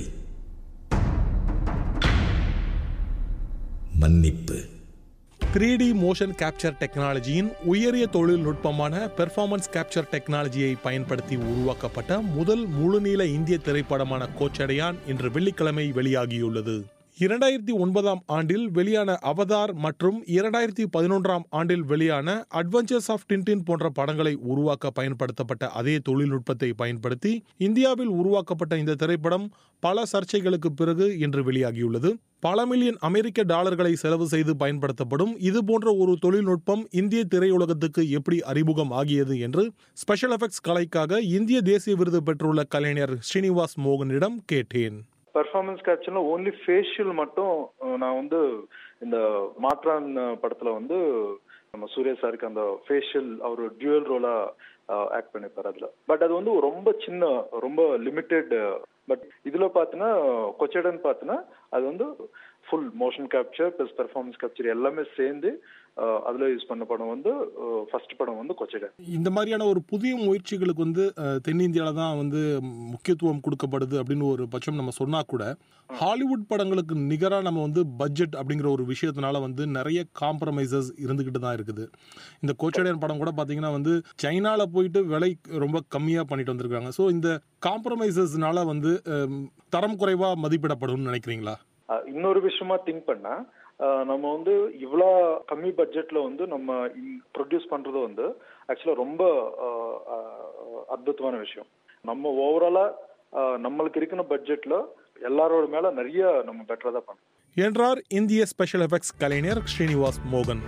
மன்னிப்பு த்ரீ டி மோஷன் கேப்சர் டெக்னாலஜியின் உயரிய தொழில்நுட்பமான பெர்ஃபார்மன்ஸ் கேப்சர் டெக்னாலஜியை பயன்படுத்தி உருவாக்கப்பட்ட முதல் முழுநீள இந்திய திரைப்படமான கோச்சடையான் இன்று வெள்ளிக்கிழமை வெளியாகியுள்ளது இரண்டாயிரத்தி ஒன்பதாம் ஆண்டில் வெளியான அவதார் மற்றும் இரண்டாயிரத்தி பதினொன்றாம் ஆண்டில் வெளியான அட்வென்ச்சர்ஸ் ஆஃப் டின்டின் போன்ற படங்களை உருவாக்க பயன்படுத்தப்பட்ட அதே தொழில்நுட்பத்தை பயன்படுத்தி இந்தியாவில் உருவாக்கப்பட்ட இந்த திரைப்படம் பல சர்ச்சைகளுக்கு பிறகு இன்று வெளியாகியுள்ளது பல மில்லியன் அமெரிக்க டாலர்களை செலவு செய்து பயன்படுத்தப்படும் இது போன்ற ஒரு தொழில்நுட்பம் இந்திய திரையுலகத்துக்கு எப்படி அறிமுகம் ஆகியது என்று ஸ்பெஷல் எஃபெக்ட்ஸ் கலைக்காக இந்திய தேசிய விருது பெற்றுள்ள கலைஞர் ஸ்ரீனிவாஸ் மோகனிடம் கேட்டேன் பர்ஃபார்மன்ஸ் கேப்சர்ல ஓன்லி ஃபேஷியல் மட்டும் அஹ், நான் வந்து இந்த மாற்றான் அஹ், படத்துல வந்து நம்ம சூர்யா சாருக்கு அந்த ஃபேஷியல் அவர் டியூவல் ரோலா ஆக்ட் பண்ணிப்பாரு அதுல பட் அது வந்து ரொம்ப சின்ன ரொம்ப லிமிட்டெட் பட் இதுல பாத்தீங்கன்னா கொச்சடன் பாத்தீங்கன்னா அது வந்து full motion capture plus performance capture எல்லாமே சேர்ந்து அஹ், அதுல யூஸ் பண்ண படம் வந்து ஃபர்ஸ்ட் படம் வந்து கொச்சடன் இந்த மாதிரியான ஒரு புதிய முயற்சிகளுக்கு வந்து அஹ், தென்னிந்தியாவில் தான் வந்து முக்கியத்துவம் கொடுக்கப்படுது அப்படின்னு ஒரு பட்சம் நம்ம சொன்னா கூட ஹாலிவுட் படங்களுக்கு நிகராக நம்ம வந்து பட்ஜெட் அப்படிங்கிற ஒரு விஷயத்தினால வந்து நிறைய காம்ப்ரமைசஸ் இருந்துகிட்டு தான் இருக்குது இந்த கோச்சடையன் படம் கூட பார்த்தீங்கன்னா வந்து சைனாவில் போயிட்டு விலை ரொம்ப கம்மியாக பண்ணிட்டு வந்திருக்காங்க ஸோ இந்த காம்ப்ரமைசஸ்னால வந்து அஹ், தரம் குறைவாக மதிப்பிடப்படும்னு நினைக்கிறீங்களா அஹ் இன்னொரு விஷயமா திங்க் பண்ணா அஹ் நம்ம வந்து இவ்வளோ கம்மி பட்ஜெட்ல வந்து நம்ம ப்ரொடியூஸ் பண்றது வந்து ஆக்சுவலா ரொம்ப அஹ், அஹ், அற்புதமான விஷயம் நம்ம ஓவராலா நம்மளுக்கு இருக்கிற பட்ஜெட்ல எல்லாரோட மேல நிறைய நம்ம பெட்டரா தான் பண்ணோம் என்றார் இந்திய ஸ்பெஷல் எஃபெக்ட்ஸ் கலைஞர் ஸ்ரீனிவாஸ் மோகன்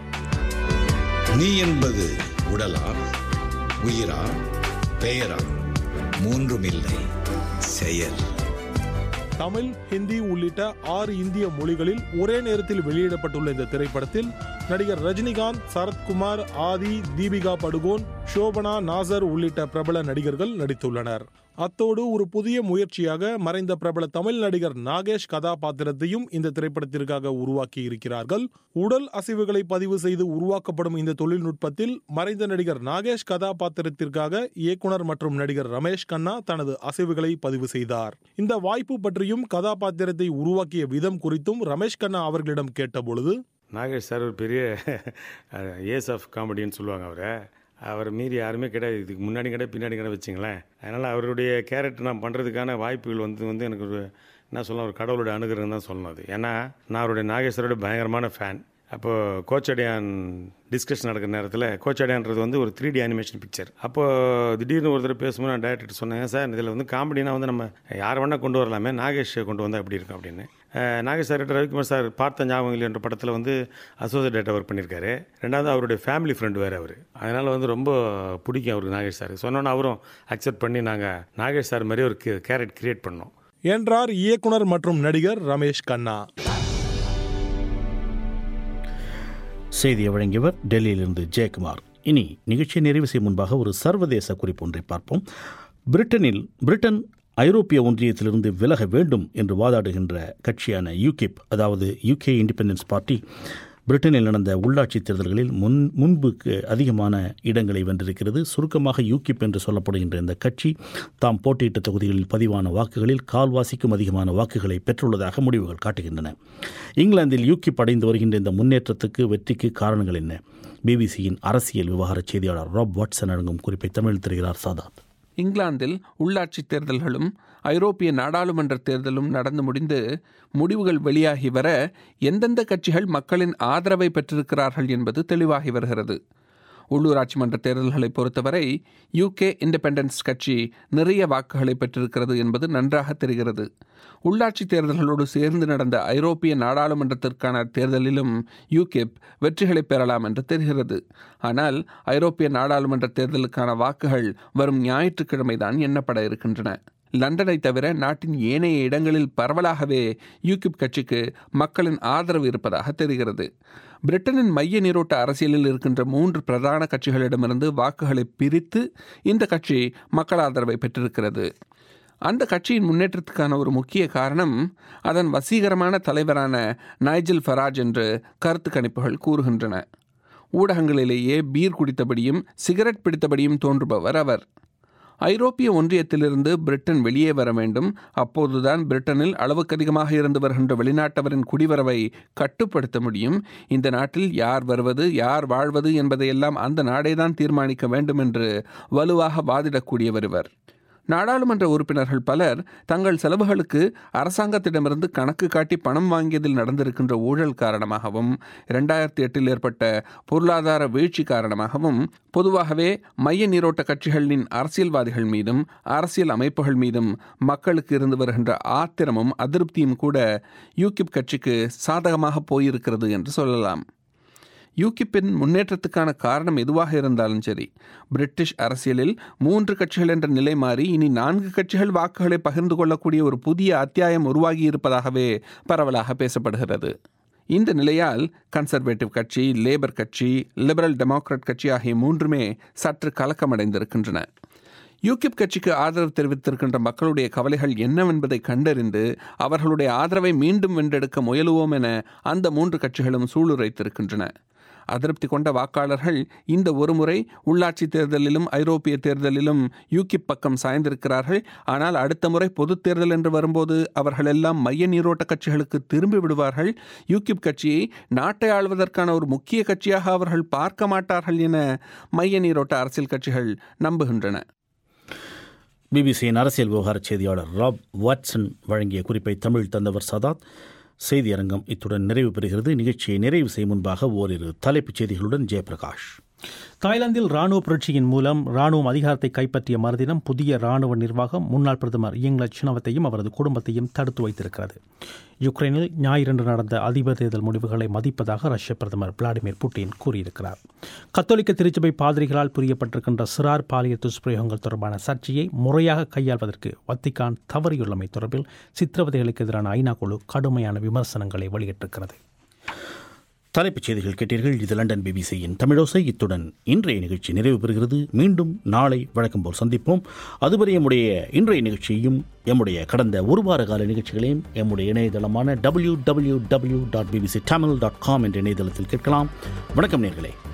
நீ என்பது உடலா உயிரா பெயரா மூன்றும் இல்லை செயல் தமிழ் ஹிந்தி உள்ளிட்ட ஆறு இந்திய மொழிகளில் ஒரே நேரத்தில் வெளியிடப்பட்டுள்ள இந்த திரைப்படத்தில் நடிகர் ரஜினிகாந்த் சரத்குமார் ஆதி தீபிகா படுகோன் ஷோபனா நாசர் உள்ளிட்ட பிரபல நடிகர்கள் நடித்துள்ளனர் அத்தோடு ஒரு புதிய முயற்சியாக மறைந்த பிரபல தமிழ் நடிகர் நாகேஷ் கதாபாத்திரத்தையும் இந்த திரைப்படத்திற்காக உருவாக்கி இருக்கிறார்கள் உடல் அசைவுகளை பதிவு செய்து உருவாக்கப்படும் இந்த தொழில்நுட்பத்தில் மறைந்த நடிகர் நாகேஷ் கதாபாத்திரத்திற்காக இயக்குனர் மற்றும் நடிகர் ரமேஷ் கண்ணா தனது அசைவுகளை பதிவு செய்தார் இந்த வாய்ப்பு பற்றியும் கதாபாத்திரத்தை உருவாக்கிய விதம் குறித்தும் ரமேஷ் கண்ணா அவர்களிடம் கேட்டபொழுது நாகேஷ் சார் ஒரு பெரிய ஏஸ் ஆஃப் காமெடின்னு சொல்லுவாங்க அவரை அவர் மீறி யாருமே கிடையாது இதுக்கு முன்னாடி கிடையாது பின்னாடி கிடையாது வச்சுங்களேன் அதனால் அவருடைய கேரக்டர் நான் பண்ணுறதுக்கான வாய்ப்புகள் வந்து வந்து எனக்கு ஒரு என்ன சொல்லலாம் ஒரு கடவுளுடைய அனுகிரகம் தான் சொல்லணும் அது ஏன்னா நான் அவருடைய நாகேஸ்வரோட பயங்கரமான ஃபேன் அப்போது கோச்சடியான் டிஸ்கஷன் நடக்கிற நேரத்தில் கோச்சடியான்றது வந்து ஒரு த்ரீ டி அனிமேஷன் பிக்சர் அப்போது திடீர்னு ஒரு தடவை பேசும்போது நான் டேரக்டர் சொன்னேன் சார் இதில் வந்து காமெடினா வந்து நம்ம யார் வேணால் கொண்டு வரலாமே நாகேஷ் கொண்டு வந்தால் எப்படி இருக்கும் அப்படின்னு நாகேஷ் சார் ரவிக்குமார் சார் பார்த்த ஞாபகம் என்ற படத்தில் வந்து அசோசியேட் டேட்டா ஒர்க் பண்ணியிருக்காரு ரெண்டாவது அவருடைய ஃபேமிலி ஃப்ரெண்டு வேறு அவர் அதனால் வந்து ரொம்ப பிடிக்கும் அவருக்கு நாகேஷ் சார் சொன்னோன்னே அவரும் அக்செப்ட் பண்ணி நாங்கள் நாகேஷ் சார் மாதிரி ஒரு கேரட் கிரியேட் பண்ணோம் என்றார் இயக்குனர் மற்றும் நடிகர் ரமேஷ் கண்ணா செய்தியை வழங்கியவர் டெல்லியிலிருந்து ஜெயக்குமார் இனி நிகழ்ச்சியை நிறைவு செய்யும் முன்பாக ஒரு சர்வதேச குறிப்பு ஒன்றை பார்ப்போம் பிரிட்டனில் பிரிட்டன் ஐரோப்பிய ஒன்றியத்திலிருந்து விலக வேண்டும் என்று வாதாடுகின்ற கட்சியான யூகிப் அதாவது யூகே இண்டிபெண்டன்ஸ் பார்ட்டி பிரிட்டனில் நடந்த உள்ளாட்சி தேர்தல்களில் முன் முன்புக்கு அதிகமான இடங்களை வென்றிருக்கிறது சுருக்கமாக யூகிப் என்று சொல்லப்படுகின்ற இந்த கட்சி தாம் போட்டியிட்ட தொகுதிகளில் பதிவான வாக்குகளில் கால்வாசிக்கும் அதிகமான வாக்குகளை பெற்றுள்ளதாக முடிவுகள் காட்டுகின்றன இங்கிலாந்தில் யூகிப் அடைந்து வருகின்ற இந்த முன்னேற்றத்துக்கு வெற்றிக்கு காரணங்கள் என்ன பிபிசியின் அரசியல் விவகார செய்தியாளர் ராப் வாட்சன் அடங்கும் குறிப்பை தமிழில் தருகிறார் சாதாத் இங்கிலாந்தில் உள்ளாட்சி தேர்தல்களும் ஐரோப்பிய நாடாளுமன்ற தேர்தலும் நடந்து முடிந்து முடிவுகள் வெளியாகி வர எந்தெந்த கட்சிகள் மக்களின் ஆதரவை பெற்றிருக்கிறார்கள் என்பது தெளிவாகி வருகிறது உள்ளூராட்சி மன்ற தேர்தல்களை பொறுத்தவரை யூகே இண்டிபெண்டன்ஸ் கட்சி நிறைய வாக்குகளை பெற்றிருக்கிறது என்பது நன்றாக தெரிகிறது உள்ளாட்சி தேர்தல்களோடு சேர்ந்து நடந்த ஐரோப்பிய நாடாளுமன்றத்திற்கான தேர்தலிலும் யூகிப் வெற்றிகளை பெறலாம் என்று தெரிகிறது ஆனால் ஐரோப்பிய நாடாளுமன்ற தேர்தலுக்கான வாக்குகள் வரும் ஞாயிற்றுக்கிழமைதான் எண்ணப்பட இருக்கின்றன லண்டனை தவிர நாட்டின் ஏனைய இடங்களில் பரவலாகவே யூகிப் கட்சிக்கு மக்களின் ஆதரவு இருப்பதாக தெரிகிறது பிரிட்டனின் மைய நீரோட்ட அரசியலில் இருக்கின்ற மூன்று பிரதான கட்சிகளிடமிருந்து வாக்குகளை பிரித்து இந்த கட்சி மக்கள் ஆதரவை பெற்றிருக்கிறது அந்த கட்சியின் முன்னேற்றத்துக்கான ஒரு முக்கிய காரணம் அதன் வசீகரமான தலைவரான நைஜில் ஃபராஜ் என்று கருத்து கணிப்புகள் கூறுகின்றன ஊடகங்களிலேயே பீர் குடித்தபடியும் சிகரெட் பிடித்தபடியும் தோன்றுபவர் அவர் ஐரோப்பிய ஒன்றியத்திலிருந்து பிரிட்டன் வெளியே வர வேண்டும் அப்போதுதான் பிரிட்டனில் அளவுக்கு அதிகமாக இருந்து வருகின்ற வெளிநாட்டவரின் குடிவரவை கட்டுப்படுத்த முடியும் இந்த நாட்டில் யார் வருவது யார் வாழ்வது என்பதையெல்லாம் அந்த நாடேதான் தீர்மானிக்க வேண்டும் என்று வலுவாக வாதிடக்கூடியவர் இவர் நாடாளுமன்ற உறுப்பினர்கள் பலர் தங்கள் செலவுகளுக்கு அரசாங்கத்திடமிருந்து கணக்கு காட்டி பணம் வாங்கியதில் நடந்திருக்கின்ற ஊழல் காரணமாகவும் இரண்டாயிரத்தி எட்டில் ஏற்பட்ட பொருளாதார வீழ்ச்சி காரணமாகவும் பொதுவாகவே மைய நீரோட்ட கட்சிகளின் அரசியல்வாதிகள் மீதும் அரசியல் அமைப்புகள் மீதும் மக்களுக்கு இருந்து வருகின்ற ஆத்திரமும் அதிருப்தியும் கூட யூகிப் கட்சிக்கு சாதகமாக போயிருக்கிறது என்று சொல்லலாம் யூகிப்பின் முன்னேற்றத்துக்கான காரணம் எதுவாக இருந்தாலும் சரி பிரிட்டிஷ் அரசியலில் மூன்று கட்சிகள் என்ற நிலை மாறி இனி நான்கு கட்சிகள் வாக்குகளை பகிர்ந்து கொள்ளக்கூடிய ஒரு புதிய அத்தியாயம் உருவாகி இருப்பதாகவே பரவலாக பேசப்படுகிறது இந்த நிலையால் கன்சர்வேட்டிவ் கட்சி லேபர் கட்சி லிபரல் டெமோக்ராட் கட்சி ஆகிய மூன்றுமே சற்று கலக்கமடைந்திருக்கின்றன யூகிப் கட்சிக்கு ஆதரவு தெரிவித்திருக்கின்ற மக்களுடைய கவலைகள் என்னவென்பதை கண்டறிந்து அவர்களுடைய ஆதரவை மீண்டும் வென்றெடுக்க முயலுவோம் என அந்த மூன்று கட்சிகளும் சூளுரைத்திருக்கின்றன அதிருப்தி கொண்ட வாக்காளர்கள் இந்த ஒருமுறை உள்ளாட்சி தேர்தலிலும் ஐரோப்பிய தேர்தலிலும் யூகிப் பக்கம் சாய்ந்திருக்கிறார்கள் ஆனால் அடுத்த முறை பொது தேர்தல் என்று வரும்போது அவர்கள் எல்லாம் மைய நீரோட்ட கட்சிகளுக்கு திரும்பி விடுவார்கள் யூகிப் கட்சியை நாட்டை ஆள்வதற்கான ஒரு முக்கிய கட்சியாக அவர்கள் பார்க்க மாட்டார்கள் என மைய நீரோட்ட அரசியல் கட்சிகள் நம்புகின்றன பிபிசியின் அரசியல் விவகார செய்தியாளர் ராப் வாட்சன் வழங்கிய குறிப்பை தமிழ் தந்தவர் சதாத் செய்தியரங்கம் இத்துடன் நிறைவு பெறுகிறது நிகழ்ச்சியை நிறைவு செய்யும் முன்பாக ஓரிரு தலைப்புச் செய்திகளுடன் ஜெயபிரகாஷ் தாய்லாந்தில் ராணுவ புரட்சியின் மூலம் ராணுவம் அதிகாரத்தை கைப்பற்றிய மறுதினம் புதிய ராணுவ நிர்வாகம் முன்னாள் பிரதமர் இயங்லட் சினவத்தையும் அவரது குடும்பத்தையும் தடுத்து வைத்திருக்கிறது யுக்ரைனில் ஞாயிறன்று நடந்த அதிபர் தேர்தல் முடிவுகளை மதிப்பதாக ரஷ்ய பிரதமர் விளாடிமிர் புட்டின் கூறியிருக்கிறார் கத்தோலிக்க திருச்சபை பாதிரிகளால் புரியப்பட்டிருக்கின்ற சிறார் பாலியல் துஷ்பிரயோகங்கள் தொடர்பான சர்ச்சையை முறையாக கையாள்வதற்கு வத்திகான் தவறியுள்ளமை தொடர்பில் சித்திரவதைகளுக்கு எதிரான ஐநா குழு கடுமையான விமர்சனங்களை வெளியிட்டிருக்கிறது தலைப்புச் செய்திகள் கேட்டீர்கள் இது லண்டன் பிபிசியின் தமிழோசை இத்துடன் இன்றைய நிகழ்ச்சி நிறைவு பெறுகிறது மீண்டும் நாளை வழக்கம் போல் சந்திப்போம் அதுவரை எம்முடைய இன்றைய நிகழ்ச்சியையும் எம்முடைய கடந்த ஒரு வார கால நிகழ்ச்சிகளையும் எம்முடைய இணையதளமான W W W dot BBC Tamil dot com என்ற இணையதளத்தில் கேட்கலாம் வணக்கம் நேர்களே